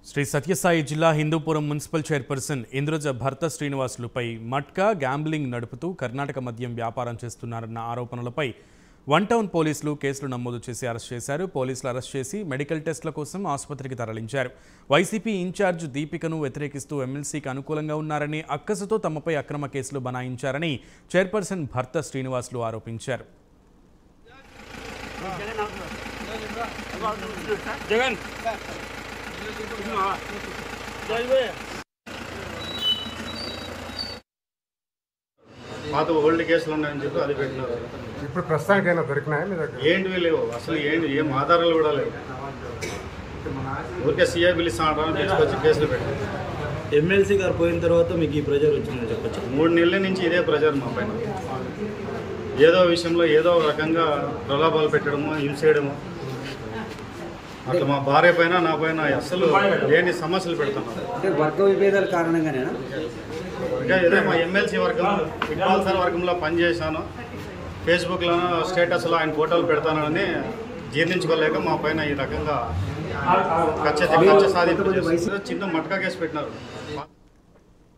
శ్రీ సత్యసాయి జిల్లా Hindupuram municipal chairperson Indraja భర్త శ్రీనివాసులుపై matka gambling నడుపుతూ కర్ణాటక మద్యం వ్యాపారం చేస్తున్నారన్న ఆరోపణలపై వన్ టౌన్ పోలీసులు కేసులు నమోదు చేసి అరెస్ట్ చేశారు పోలీసులు అరెస్ట్ చేసి మెడికల్ టెస్టుల కోసం ఆసుపత్రికి తరలించారు వైసీపీ ఇన్ఛార్జ్ దీపికను వ్యతిరేకిస్తూ ఎమ్మెల్సీకి అనుకూలంగా ఉన్నారని అక్కసుతో తమపై అక్రమ కేసులు బనాయించారని చైర్పర్సన్ భర్త శ్రీనివాసులు ఆరోపించారు జగన్ పాత ఓల్డ్ కేసులు ఉన్నాయని చెప్పి అది పెట్టినారు ఇప్పుడు ప్రస్తుతానికైనా దొరికినాయా మీ దగ్గర ఏంటివి లేవు అసలు ఏంటి ఏం ఆధారాలు కూడా లేవు ఊరికే సీఐ పిలుస్తా అంటారని తీసుకొచ్చి కేసులు పెట్టారు ఎమ్మెల్సీ గారు పోయిన తర్వాత మీకు ఈ ప్రెజర్ వచ్చిందని చెప్పొచ్చు మూడు నెలల నుంచి ఇదే ప్రజర్ మా పైన ఏదో విషయంలో ఏదో ఒక రకంగా ప్రలోభాలు పెట్టడము హింసేయడము అట్లా మా భార్య పైన నా పైన అసలు లేని సమస్యలు పెడుతున్నారు అంటే వర్గ విభేదాల కారణంగానేనా ఇంకా ఏదో మా ఎమ్మెల్సీ వర్గం ఫుట్బాల్ సార్ వర్గంలో పనిచేశాను ఫేస్బుక్లోనూ స్టేటస్లో ఆయన ఫోటోలు పెడతానని జీర్ణించుకోలేక మా పైన ఈ రకంగా కచ్చ కచ్చ సాధింపు చేస్తున్నారు. చిన్న మట్కా కేసు పెట్టినారు